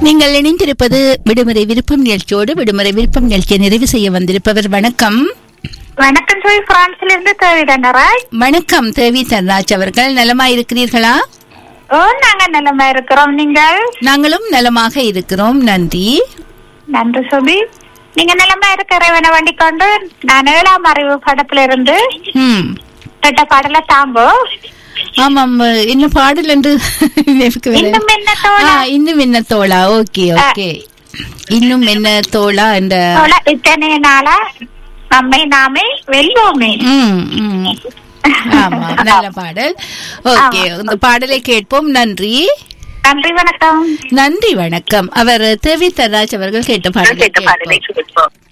நீங்கள் இணைந்திருப்பது விடுமுறை விருப்பம் நிகழ்ச்சியோடு விடுமுறை விருப்பம் நிகழ்ச்சியை நிறைவு செய்ய வந்திருப்பவர் வணக்கம் வணக்கம் சொல்லி பிரான்ஸ்ல இருந்து தேவிடனராய் வணக்கம் தேவி தன்ராஜ் அவர்கள் நலமா இருக்கிறீர்களா ஓ நாங்க நிலைமை இருக்கிறோம் நீங்கள் நாங்களும் நலமாக இருக்கிறோம் நன்றி நன்றி சுபி நீங்க நிலைமை இருக்கிறவன வண்டி கொண்டு நான் ஏழாம் அறிவு படத்துல இருந்து ம் கேட்ட பாடல தாங்கோ ஆமாம் இன்னும் பாடல் என்று நினைவுக்கு வரவில்லை. இன்னும் என்ன தோழா? ஆ, இன்னும் என்ன தோழா ஓகே ஓகே இன்னும் என்ன தோழா என்ற தோழா, இத்தனை நாளா நம்மை நாமே வெல்வோமே ம், ம். ஆமா நல்ல பாடல் ஓகே இந்த பாடலை கேட்போம் நன்றி நன்றி வணக்கம் நன்றி வணக்கம் அவர் தேவி தராஜ் அவர்கள் கேட்ட பாடலை கேட்போம்.